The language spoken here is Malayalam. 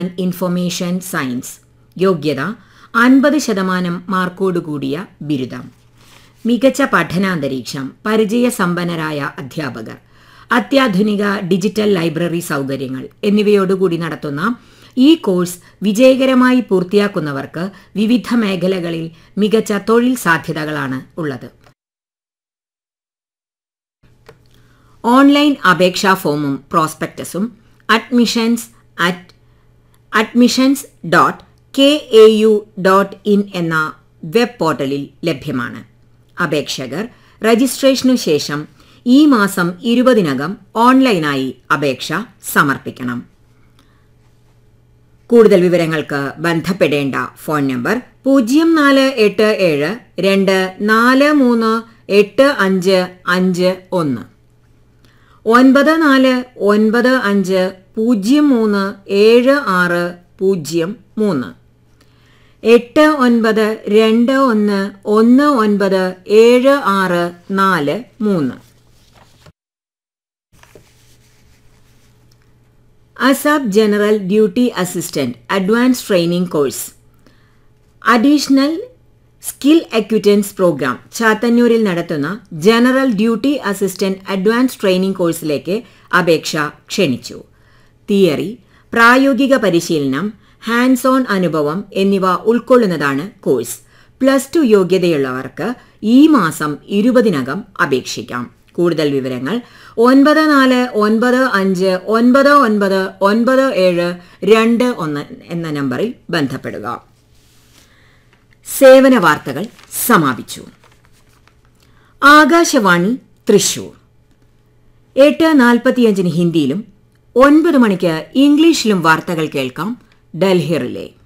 ഇൻഫർമേഷൻ സയൻസ് യോഗ്യത അൻപത് ശതമാനം മാർക്കോടുകൂടിയ ബിരുദം മികച്ച പഠനാന്തരീക്ഷം പരിചയസമ്പന്നരായ അധ്യാപകർ അത്യാധുനിക ഡിജിറ്റൽ ലൈബ്രറി സൗകര്യങ്ങൾ എന്നിവയോടുകൂടി നടത്തുന്ന ഈ കോഴ്സ് വിജയകരമായി പൂർത്തിയാക്കുന്നവർക്ക് വിവിധ മേഖലകളിൽ മികച്ച തൊഴിൽ സാധ്യതകളാണ് ഉള്ളത് ഓൺലൈൻ അപേക്ഷാ ഫോമും പ്രോസ്പെക്ടസും admissions at admissions dot K A U dot in എന്ന വെബ് പോർട്ടലിൽ ലഭ്യമാണ് അപേക്ഷകർ രജിസ്ട്രേഷനു ശേഷം ഈ മാസം ഇരുപതിനകം ഓൺലൈനായി അപേക്ഷ സമർപ്പിക്കണം കൂടുതൽ വിവരങ്ങൾക്ക് ബന്ധപ്പെടേണ്ട ഫോൺ നമ്പർ പൂജ്യം നാല് എട്ട് ഏഴ് രണ്ട് നാല് മൂന്ന് എട്ട് അഞ്ച് അഞ്ച് ഒന്ന് ഒൻപത് നാല് ഒൻപത് അഞ്ച് പൂജ്യം മൂന്ന് ഏഴ് ആറ് പൂജ്യം മൂന്ന് എട്ട് ഒൻപത് രണ്ട് ഒന്ന് ഒന്ന് ഒൻപത് ഏഴ് ആറ് നാല് മൂന്ന് ASAP general duty assistant advance training course additional skill acquisition programme ചാത്തന്നൂരിൽ നടത്തുന്ന general duty assistant advance training കോഴ്സിലേക്ക് അപേക്ഷ ക്ഷണിച്ചു തിയറി പ്രായോഗിക പരിശീലനം ഹാൻഡ്സ് ഓൺ അനുഭവം എന്നിവ ഉൾക്കൊള്ളുന്നതാണ് കോഴ്സ് പ്ലസ് ടു യോഗ്യതയുള്ളവർക്ക് ഈ മാസം ഇരുപതിനകം അപേക്ഷിക്കാം കൂടുതൽ വിവരങ്ങൾ ഒൻപത് നാല് ഒൻപത് അഞ്ച് ഒൻപത് ഒൻപത് ഒൻപത് ഏഴ് രണ്ട് ഒന്ന് എന്ന നമ്പറിൽ ബന്ധപ്പെടുക സേവന വാർത്തകൾ സമാപിച്ചു ആകാശവാണി തൃശൂർ എട്ട് നാൽപ്പത്തിയഞ്ചിന് ഹിന്ദിയിലും ഒൻപത് മണിക്ക് ഇംഗ്ലീഷിലും വാർത്തകൾ കേൾക്കാം ഡൽഹി റിലേ